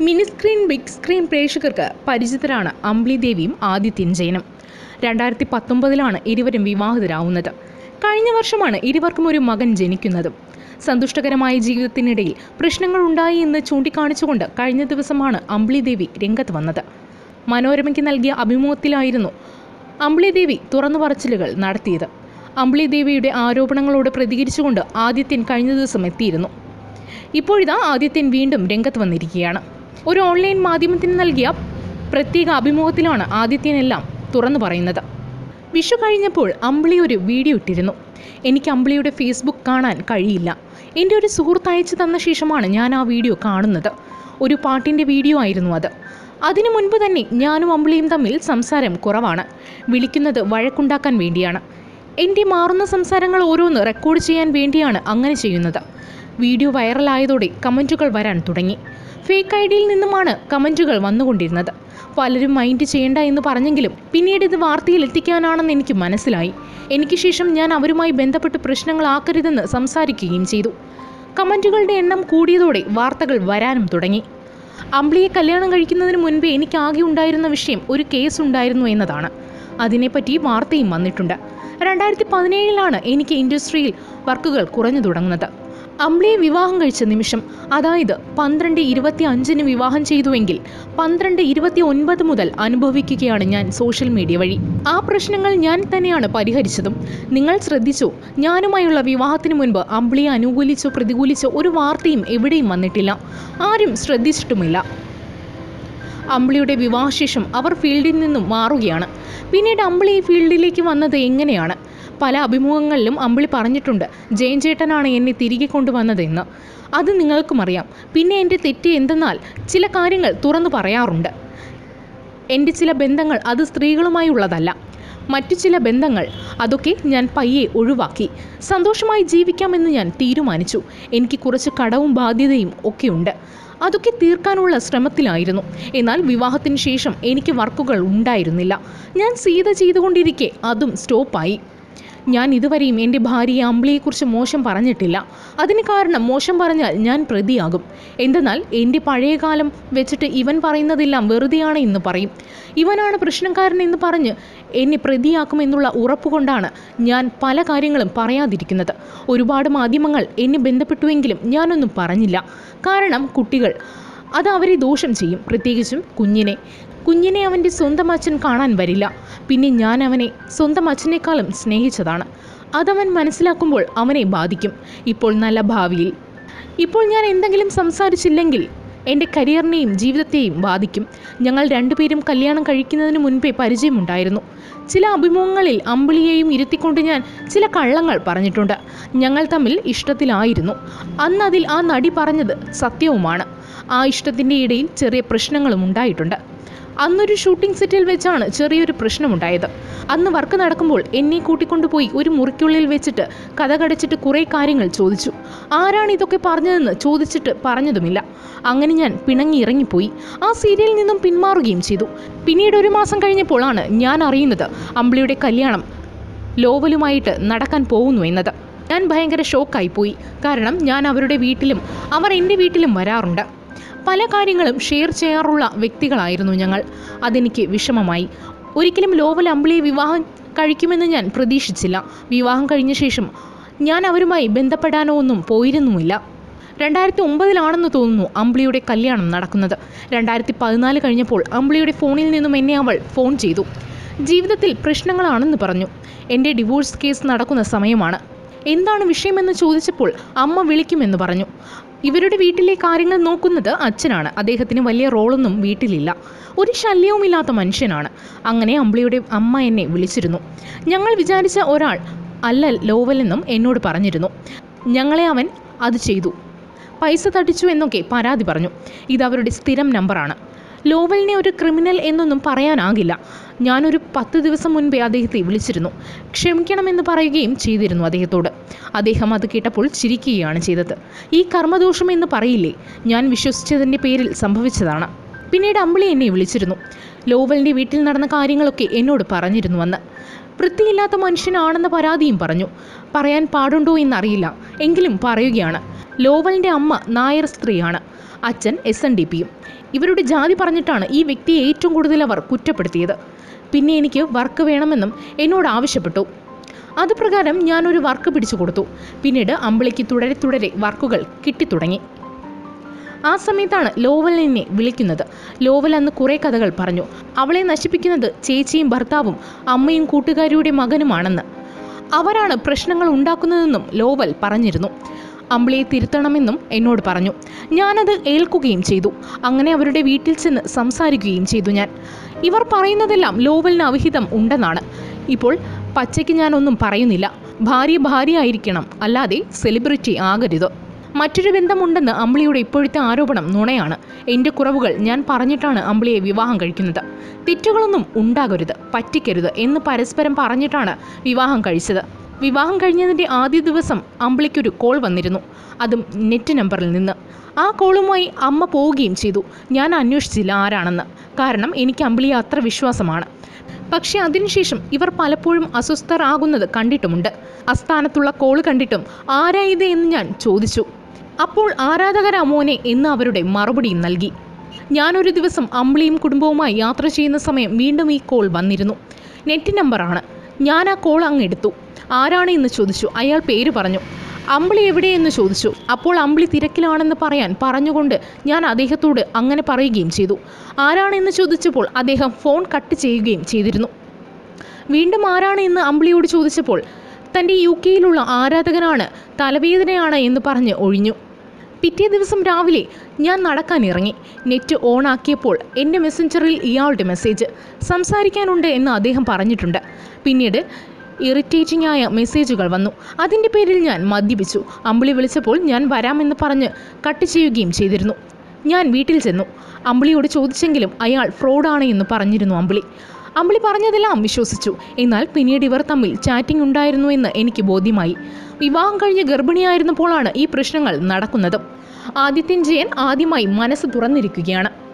mini screen big screen പ്രേക്ഷകർക്ക് പരിചിതരാണ് അംബ്ലി ദേവിയും ആദിത്യൻ ജയനും രണ്ടായിരത്തി പത്തൊമ്പതിലാണ് ഇരുവരും വിവാഹിതരാവുന്നത് കഴിഞ്ഞ വർഷമാണ് ഇരുവർക്കും ഒരു മകൻ ജനിക്കുന്നതും സന്തുഷ്ടകരമായ ജീവിതത്തിനിടയിൽ പ്രശ്നങ്ങൾ ഉണ്ടായി എന്ന് ചൂണ്ടിക്കാണിച്ചുകൊണ്ട് കഴിഞ്ഞ ദിവസമാണ് അംബ്ലി ദേവി രംഗത്ത് വന്നത് മനോരമയ്ക്ക് നൽകിയ അഭിമുഖത്തിലായിരുന്നു അംബ്ലി ദേവി തുറന്നു പറച്ചിലുകൾ നടത്തിയത് അംബ്ലി ദേവിയുടെ ആരോപണങ്ങളോട് പ്രതികരിച്ചുകൊണ്ട് ആദിത്യൻ കഴിഞ്ഞ ദിവസം എത്തിയിരുന്നു ഇപ്പോഴിതാ ആദിത്യൻ വീണ്ടും രംഗത്ത് വന്നിരിക്കുകയാണ് ഒരു ഓൺലൈൻ മാധ്യമത്തിന് നൽകിയ പ്രത്യേക അഭിമുഖത്തിലാണ് ആദിത്യനെല്ലാം തുറന്നു പറയുന്നത് വിഷു കഴിഞ്ഞപ്പോൾ അമ്പിളി ഒരു വീഡിയോ ഇട്ടിരുന്നു എനിക്ക് അമ്പിളിയുടെ ഫേസ്ബുക്ക് കാണാൻ കഴിയില്ല എൻ്റെ ഒരു സുഹൃത്ത് അയച്ചു തന്ന ശേഷമാണ് ഞാൻ ആ വീഡിയോ കാണുന്നത് ഒരു പാട്ടിൻ്റെ വീഡിയോ ആയിരുന്നു അത് അതിനു മുൻപ് തന്നെ ഞാനും അമ്പിളിയും തമ്മിൽ സംസാരം കുറവാണ് വിളിക്കുന്നത് വഴക്കുണ്ടാക്കാൻ വേണ്ടിയാണ് എൻ്റെ മാറുന്ന സംസാരങ്ങൾ ഓരോന്ന് റെക്കോർഡ് ചെയ്യാൻ വേണ്ടിയാണ് അങ്ങനെ ചെയ്യുന്നത് വീഡിയോ വൈറലായതോടെ കമൻറ്റുകൾ വരാൻ തുടങ്ങി ഫേക്ക് ഐ ഡിയിൽ നിന്നുമാണ് കമൻറ്റുകൾ വന്നുകൊണ്ടിരുന്നത് പലരും മൈൻഡ് ചെയ്യേണ്ട എന്ന് പറഞ്ഞെങ്കിലും പിന്നീട് ഇത് വാർത്തയിൽ എത്തിക്കാനാണെന്ന് എനിക്ക് മനസ്സിലായി എനിക്ക് ശേഷം ഞാൻ അവരുമായി ബന്ധപ്പെട്ട് പ്രശ്നങ്ങളാക്കരുതെന്ന് സംസാരിക്കുകയും ചെയ്തു കമൻറ്റുകളുടെ എണ്ണം കൂടിയതോടെ വാർത്തകൾ വരാനും തുടങ്ങി അമ്പിളിയെ കല്യാണം കഴിക്കുന്നതിന് മുൻപേ എനിക്ക് ആകെ ഉണ്ടായിരുന്ന വിഷയം ഒരു കേസ് ഉണ്ടായിരുന്നു എന്നതാണ് അതിനെപ്പറ്റി വാർത്തയും വന്നിട്ടുണ്ട് രണ്ടായിരത്തി പതിനേഴിലാണ് എനിക്ക് ഇൻഡസ്ട്രിയിൽ വർക്കുകൾ കുറഞ്ഞു തുടങ്ങുന്നത് അമ്പിളിയെ വിവാഹം കഴിച്ച നിമിഷം അതായത് പന്ത്രണ്ട് ഇരുപത്തി അഞ്ചിന് വിവാഹം ചെയ്തുവെങ്കിൽ പന്ത്രണ്ട് ഇരുപത്തി ഒൻപത് മുതൽ അനുഭവിക്കുകയാണ് ഞാൻ സോഷ്യൽ മീഡിയ വഴി ആ പ്രശ്നങ്ങൾ ഞാൻ തന്നെയാണ് പരിഹരിച്ചതും നിങ്ങൾ ശ്രദ്ധിച്ചോ ഞാനുമായുള്ള വിവാഹത്തിന് മുൻപ് അമ്പിളിയെ അനുകൂലിച്ചോ പ്രതികൂലിച്ചോ ഒരു വാർത്തയും എവിടെയും വന്നിട്ടില്ല ആരും ശ്രദ്ധിച്ചിട്ടുമില്ല അമ്പിളിയുടെ വിവാഹശേഷം അവർ ഫീൽഡിൽ നിന്നും മാറുകയാണ് പിന്നീട് അമ്പിളി ഈ ഫീൽഡിലേക്ക് വന്നത് എങ്ങനെയാണ് പല അഭിമുഖങ്ങളിലും അമ്പിളി പറഞ്ഞിട്ടുണ്ട് ജയൻ ചേട്ടനാണ് എന്നെ തിരികെ കൊണ്ടുവന്നതെന്ന് അത് നിങ്ങൾക്കും അറിയാം പിന്നെ എൻ്റെ തെറ്റ് എന്തെന്നാൽ ചില കാര്യങ്ങൾ തുറന്നു പറയാറുണ്ട് എൻ്റെ ചില ബന്ധങ്ങൾ അത് സ്ത്രീകളുമായി ഉള്ളതല്ല മറ്റു ചില ബന്ധങ്ങൾ അതൊക്കെ ഞാൻ പയ്യെ ഒഴിവാക്കി സന്തോഷമായി ജീവിക്കാമെന്ന് ഞാൻ തീരുമാനിച്ചു എനിക്ക് കുറച്ച് കടവും ബാധ്യതയും ഒക്കെയുണ്ട് അതൊക്കെ തീർക്കാനുള്ള ശ്രമത്തിലായിരുന്നു എന്നാൽ വിവാഹത്തിന് ശേഷം എനിക്ക് വർക്കുകൾ ഉണ്ടായിരുന്നില്ല ഞാൻ സീത ചെയ്തുകൊണ്ടിരിക്കെ അതും സ്റ്റോപ്പായി ഞാൻ ഇതുവരെയും എൻ്റെ ഭാര്യയെ അമ്പിളിയെക്കുറിച്ച് മോശം പറഞ്ഞിട്ടില്ല അതിന് കാരണം മോശം പറഞ്ഞാൽ ഞാൻ പ്രതിയാകും എന്തെന്നാൽ എൻ്റെ പഴയ കാലം വെച്ചിട്ട് ഇവൻ പറയുന്നതെല്ലാം വെറുതെയാണ് എന്ന് പറയും ഇവനാണ് പ്രശ്നക്കാരൻ എന്ന് പറഞ്ഞ് എന്നെ പ്രതിയാക്കുമെന്നുള്ള ഉറപ്പുകൊണ്ടാണ് ഞാൻ പല കാര്യങ്ങളും പറയാതിരിക്കുന്നത് ഒരുപാട് മാധ്യമങ്ങൾ എന്നെ ബന്ധപ്പെട്ടുവെങ്കിലും ഞാനൊന്നും പറഞ്ഞില്ല കാരണം കുട്ടികൾ അത് അവരെ ദോഷം ചെയ്യും പ്രത്യേകിച്ചും കുഞ്ഞിനെ കുഞ്ഞിനെ അവൻ്റെ സ്വന്തം അച്ഛൻ കാണാൻ വരില്ല പിന്നെ ഞാൻ അവനെ സ്വന്തം അച്ഛനേക്കാളും സ്നേഹിച്ചതാണ് അതവൻ മനസ്സിലാക്കുമ്പോൾ അവനെ ബാധിക്കും ഇപ്പോൾ നല്ല ഭാവിയിൽ ഇപ്പോൾ ഞാൻ എന്തെങ്കിലും സംസാരിച്ചില്ലെങ്കിൽ എൻ്റെ കരിയറിനെയും ജീവിതത്തെയും ബാധിക്കും ഞങ്ങൾ രണ്ടുപേരും കല്യാണം കഴിക്കുന്നതിന് മുൻപേ പരിചയമുണ്ടായിരുന്നു ചില അഭിമുഖങ്ങളിൽ അമ്പിളിയെയും ഇരുത്തിക്കൊണ്ട് ഞാൻ ചില കള്ളങ്ങൾ പറഞ്ഞിട്ടുണ്ട് ഞങ്ങൾ തമ്മിൽ ഇഷ്ടത്തിലായിരുന്നു അന്ന് അതിൽ ആ നടി പറഞ്ഞത് സത്യവുമാണ് ആ ഇഷ്ടത്തിൻ്റെ ഇടയിൽ ചെറിയ പ്രശ്നങ്ങളും ഉണ്ടായിട്ടുണ്ട് അന്നൊരു ഷൂട്ടിംഗ് സെറ്റിൽ വെച്ചാണ് ചെറിയൊരു പ്രശ്നമുണ്ടായത് അന്ന് വർക്ക് നടക്കുമ്പോൾ എന്നെ കൂട്ടിക്കൊണ്ടുപോയി ഒരു മുറിക്കുള്ളിൽ വെച്ചിട്ട് കഥ കടച്ചിട്ട് കുറേ കാര്യങ്ങൾ ചോദിച്ചു ആരാണ് ഇതൊക്കെ പറഞ്ഞതെന്ന് ചോദിച്ചിട്ട് പറഞ്ഞതുമില്ല അങ്ങനെ ഞാൻ പിണങ്ങി ഇറങ്ങിപ്പോയി ആ സീരിയലിൽ നിന്നും പിന്മാറുകയും ചെയ്തു പിന്നീട് ഒരു മാസം കഴിഞ്ഞപ്പോഴാണ് ഞാൻ അറിയുന്നത് അമ്പിളിയുടെ കല്യാണം ലോവലുമായിട്ട് നടക്കാൻ പോകുന്നു എന്നത് ഞാൻ ഭയങ്കര ഷോക്കായിപ്പോയി കാരണം ഞാൻ അവരുടെ വീട്ടിലും അവർ എൻ്റെ വീട്ടിലും വരാറുണ്ട് പല കാര്യങ്ങളും ഷെയർ ചെയ്യാറുള്ള വ്യക്തികളായിരുന്നു ഞങ്ങൾ അതെനിക്ക് വിഷമമായി ഒരിക്കലും ലോവൽ അമ്പിളിയെ വിവാഹം കഴിക്കുമെന്ന് ഞാൻ പ്രതീക്ഷിച്ചില്ല വിവാഹം കഴിഞ്ഞ ശേഷം ഞാൻ അവരുമായി ബന്ധപ്പെടാനോ ഒന്നും പോയിരുന്നുമില്ല രണ്ടായിരത്തി ഒമ്പതിലാണെന്ന് തോന്നുന്നു അമ്പിളിയുടെ കല്യാണം നടക്കുന്നത് രണ്ടായിരത്തി പതിനാല് കഴിഞ്ഞപ്പോൾ അമ്പിളിയുടെ ഫോണിൽ നിന്നും എന്നെ അവൾ ഫോൺ ചെയ്തു ജീവിതത്തിൽ പ്രശ്നങ്ങളാണെന്ന് പറഞ്ഞു എൻ്റെ ഡിവോഴ്സ് കേസ് നടക്കുന്ന സമയമാണ് എന്താണ് വിഷയമെന്ന് ചോദിച്ചപ്പോൾ അമ്മ വിളിക്കുമെന്ന് പറഞ്ഞു ഇവരുടെ വീട്ടിലെ കാര്യങ്ങൾ നോക്കുന്നത് അച്ഛനാണ് അദ്ദേഹത്തിന് വലിയ റോളൊന്നും വീട്ടിലില്ല ഒരു ശല്യവുമില്ലാത്ത മനുഷ്യനാണ് അങ്ങനെ അമ്പിളിയുടെ അമ്മ എന്നെ വിളിച്ചിരുന്നു ഞങ്ങൾ വിചാരിച്ച ഒരാൾ അല്ല ലോവലെന്നും എന്നോട് പറഞ്ഞിരുന്നു ഞങ്ങളെ അവൻ അത് ചെയ്തു പൈസ തട്ടിച്ചു എന്നൊക്കെ പരാതി പറഞ്ഞു ഇത് അവരുടെ സ്ഥിരം നമ്പറാണ് ലോവലിനെ ഒരു ക്രിമിനൽ എന്നൊന്നും പറയാനാകില്ല ഞാനൊരു പത്ത് ദിവസം മുൻപേ അദ്ദേഹത്തെ വിളിച്ചിരുന്നു ക്ഷമിക്കണമെന്ന് പറയുകയും ചെയ്തിരുന്നു അദ്ദേഹത്തോട് അദ്ദേഹം അത് കേട്ടപ്പോൾ ചിരിക്കുകയാണ് ചെയ്തത് ഈ കർമ്മദോഷം എന്ന് പറയില്ലേ ഞാൻ വിശ്വസിച്ചതിൻ്റെ പേരിൽ സംഭവിച്ചതാണ് പിന്നീട് അമ്പിളി എന്നെ വിളിച്ചിരുന്നു ലോവലിൻ്റെ വീട്ടിൽ നടന്ന കാര്യങ്ങളൊക്കെ എന്നോട് പറഞ്ഞിരുന്നു അന്ന് വൃത്തിയില്ലാത്ത മനുഷ്യനാണെന്ന പരാതിയും പറഞ്ഞു പറയാൻ പാടുണ്ടോ എന്നറിയില്ല എങ്കിലും പറയുകയാണ് ലോവലിൻ്റെ അമ്മ നായർ സ്ത്രീയാണ് അച്ഛൻ എസ് എൻ ഡി പിയും ഇവരുടെ ജാതി പറഞ്ഞിട്ടാണ് ഈ വ്യക്തിയെ ഏറ്റവും കൂടുതൽ അവർ കുറ്റപ്പെടുത്തിയത് പിന്നെ എനിക്ക് വർക്ക് വേണമെന്നും എന്നോട് ആവശ്യപ്പെട്ടു അതുപ്രകാരം ഞാനൊരു വർക്ക് പിടിച്ചു കൊടുത്തു പിന്നീട് അമ്പിളിക്ക് തുടരെ തുടരെ വർക്കുകൾ കിട്ടിത്തുടങ്ങി ആ സമയത്താണ് ലോവൽ എന്നെ വിളിക്കുന്നത് ലോവൽ അന്ന് കുറേ കഥകൾ പറഞ്ഞു അവളെ നശിപ്പിക്കുന്നത് ചേച്ചിയും ഭർത്താവും അമ്മയും കൂട്ടുകാരിയുടെ മകനുമാണെന്ന് അവരാണ് പ്രശ്നങ്ങൾ ഉണ്ടാക്കുന്നതെന്നും ലോവൽ പറഞ്ഞിരുന്നു അമ്പിളിയെ തിരുത്തണമെന്നും എന്നോട് പറഞ്ഞു ഞാനത് ഏൽക്കുകയും ചെയ്തു അങ്ങനെ അവരുടെ വീട്ടിൽ ചെന്ന് സംസാരിക്കുകയും ചെയ്തു ഞാൻ ഇവർ പറയുന്നതെല്ലാം ലോവലിന് അവിഹിതം ഉണ്ടെന്നാണ് ഇപ്പോൾ പച്ചയ്ക്ക് ഞാനൊന്നും പറയുന്നില്ല ഭാര്യ ഭാര്യ ആയിരിക്കണം അല്ലാതെ സെലിബ്രിറ്റി ആകരുത് മറ്റൊരു ബന്ധമുണ്ടെന്ന് അമ്പിളിയുടെ ഇപ്പോഴത്തെ ആരോപണം നുണയാണ് എൻ്റെ കുറവുകൾ ഞാൻ പറഞ്ഞിട്ടാണ് അമ്പിളിയെ വിവാഹം കഴിക്കുന്നത് തെറ്റുകളൊന്നും ഉണ്ടാകരുത് പറ്റിക്കരുത് എന്ന് പരസ്പരം പറഞ്ഞിട്ടാണ് വിവാഹം കഴിച്ചത് വിവാഹം കഴിഞ്ഞതിൻ്റെ ആദ്യ ദിവസം അമ്പിളിക്കൊരു കോൾ വന്നിരുന്നു അതും നെറ്റ് നമ്പറിൽ നിന്ന് ആ കോളുമായി അമ്മ പോവുകയും ചെയ്തു ഞാൻ അന്വേഷിച്ചില്ല ആരാണെന്ന് കാരണം എനിക്ക് അമ്പിളിയെ അത്ര വിശ്വാസമാണ് പക്ഷേ അതിനുശേഷം ഇവർ പലപ്പോഴും അസ്വസ്ഥരാകുന്നത് കണ്ടിട്ടുമുണ്ട് അസ്ഥാനത്തുള്ള കോള് കണ്ടിട്ടും ആരാ ഇത് എന്ന് ഞാൻ ചോദിച്ചു അപ്പോൾ ആരാധകരാ മോനെ എന്ന് അവരുടെ മറുപടിയും നൽകി ഞാനൊരു ദിവസം അമ്പിളിയും കുടുംബവുമായി യാത്ര ചെയ്യുന്ന സമയം വീണ്ടും ഈ കോൾ വന്നിരുന്നു നെറ്റ് നമ്പറാണ് ഞാൻ ആ കോൾ അങ്ങ് എടുത്തു ആരാണ് എന്ന് ചോദിച്ചു അയാൾ പേര് പറഞ്ഞു അമ്പിളി എവിടെയെന്ന് ചോദിച്ചു അപ്പോൾ അമ്പിളി തിരക്കിലാണെന്ന് പറയാൻ പറഞ്ഞുകൊണ്ട് ഞാൻ അദ്ദേഹത്തോട് അങ്ങനെ പറയുകയും ചെയ്തു ആരാണെന്ന് ചോദിച്ചപ്പോൾ അദ്ദേഹം ഫോൺ കട്ട് ചെയ്യുകയും ചെയ്തിരുന്നു വീണ്ടും ആരാണ് എന്ന് അമ്പിളിയോട് ചോദിച്ചപ്പോൾ തൻ്റെ യു കെയിലുള്ള ആരാധകനാണ് തലവേദനയാണ് എന്ന് പറഞ്ഞ് ഒഴിഞ്ഞു പിറ്റേ ദിവസം രാവിലെ ഞാൻ നടക്കാൻ ഇറങ്ങി നെറ്റ് ഓൺ ആക്കിയപ്പോൾ എൻ്റെ മെസ്സഞ്ചറിൽ ഇയാളുടെ മെസ്സേജ് സംസാരിക്കാനുണ്ട് എന്ന് അദ്ദേഹം പറഞ്ഞിട്ടുണ്ട് പിന്നീട് ഇറിറ്റേറ്റിംഗ് ആയ മെസ്സേജുകൾ വന്നു അതിൻ്റെ പേരിൽ ഞാൻ മദ്യപിച്ചു അമ്പിളി വിളിച്ചപ്പോൾ ഞാൻ വരാമെന്ന് പറഞ്ഞ് കട്ട് ചെയ്യുകയും ചെയ്തിരുന്നു ഞാൻ വീട്ടിൽ ചെന്നു അമ്പിളിയോട് ചോദിച്ചെങ്കിലും അയാൾ ഫ്രോഡാണ് എന്ന് പറഞ്ഞിരുന്നു അമ്പിളി അമ്പിളി പറഞ്ഞതെല്ലാം വിശ്വസിച്ചു എന്നാൽ പിന്നീട് ഇവർ തമ്മിൽ ചാറ്റിംഗ് ഉണ്ടായിരുന്നു എന്ന് എനിക്ക് ബോധ്യമായി വിവാഹം കഴിഞ്ഞ് ഗർഭിണിയായിരുന്നപ്പോഴാണ് ഈ പ്രശ്നങ്ങൾ നടക്കുന്നത് ആദിത്യൻ ജയൻ ആദ്യമായി മനസ്സ് തുറന്നിരിക്കുകയാണ്